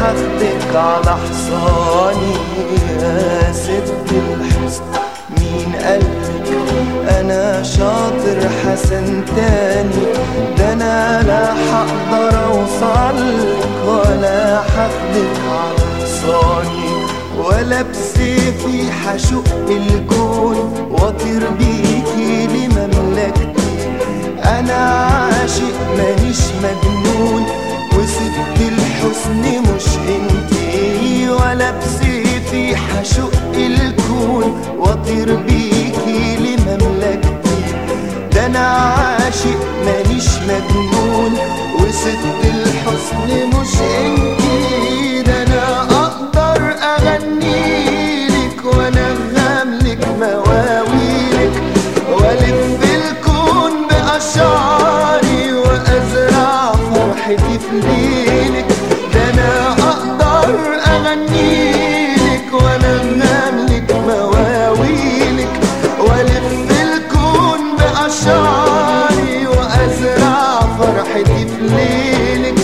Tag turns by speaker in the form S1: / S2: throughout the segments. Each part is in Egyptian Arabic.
S1: حاخدك على حصاني يا ست الحسن مين قالك انا شاطر حسن تاني ده انا لا حقدر اوصلك ولا حاخدك على حصاني ولا بسيفي حشق الكون واطير بيكي لمملكتي انا عاشق مانيش مجنون وست الحسن مش انتي ولا بسيفي حشق الكون واطير بيكي لمملكتي ده انا عاشق مانيش مجنون وست الحسن مش انتي ده انا اقدر اغنيلك وانغم لك مواويلك والف الكون باشعاري وازرع فرحتي في ليلك ده انا اقدر اغنيلك وانغم لك مواويلك والف الكون باشعاري وازرع فرحتي في ليلك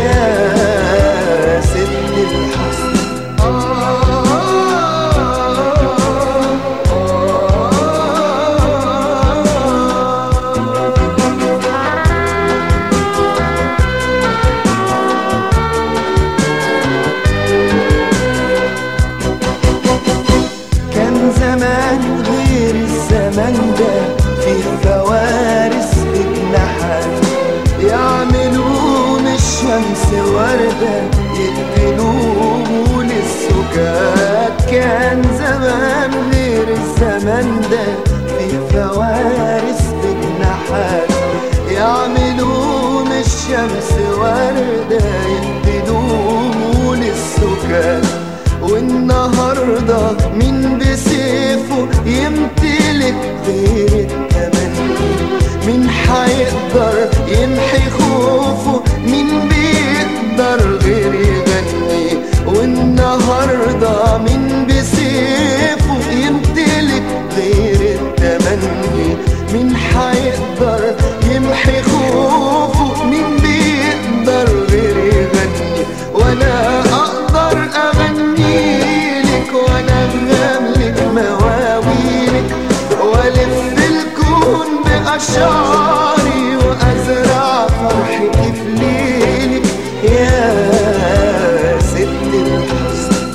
S1: يا ست الحسن كان زمان غير الزمان ده فيه فوارس بجناحات يعملوا من الشمس وردة يقتلوه للسكات كان زمان غير الزمان ده فيه فوارس بجناحات يعملوا من الشمس وردة يقتلوه للسكات والنهاردة مين بسيفه يمتلك غير التمني مين حيقدر يمحي خوفه مين بيقدر غير يغني والنهاردة مين بسيفه يمتلك غير التمني مين حيقدر يمحي خوفه مين بيقدر غير يغني وانا اقدر اغنيلك وانا لك مواويلك والف الكون باشعاري وازرع فرحتي في ليلك يا ست الحسن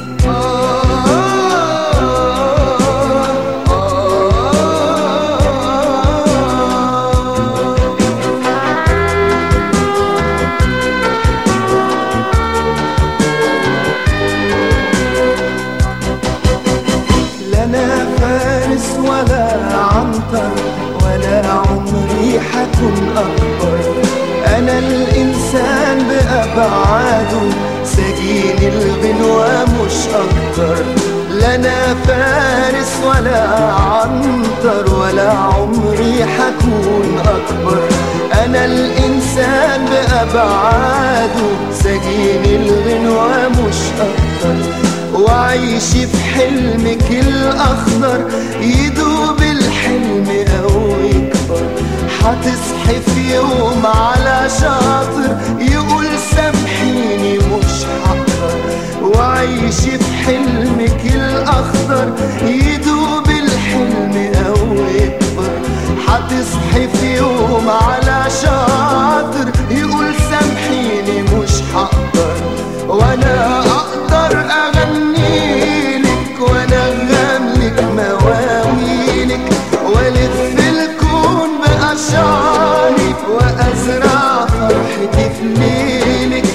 S1: لا انا فارس ولا عنتر ولا عمري حكون اكبر انا الانسان بابعاده سجين الغنوة مش اكتر لا انا فارس ولا عنتر ولا عمري حكون اكبر انا الانسان بابعاده سجين الغنوة مش اكتر وعيشي في حلمك الأخضر يدوب الحلم أو يكبر هتصحي في يوم على شاطر يقول سامحيني مش هقدر وعيشي في حلمك الأخضر يدوب الحلم أو يكبر هتصحي في يوم على شاطر يقول سامحيني مش هقدر وانا اقدر اغنيلك وانغم لك مواويلك والف الكون باشعاري وازرع فرحتي في ليلك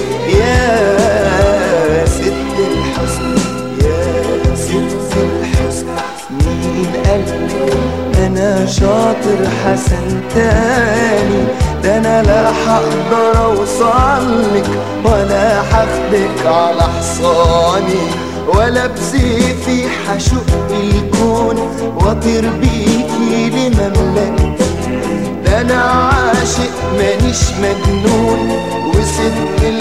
S1: يا ست الحسن يا ست الحسن مين قالك انا شاطر حسن تاني ده انا لا هقدر اوصلك ولا هاخدك على حصاني ولا بسيفي حشق الكون واطير بيكي لمملكتي ده انا عاشق مانيش مجنون وست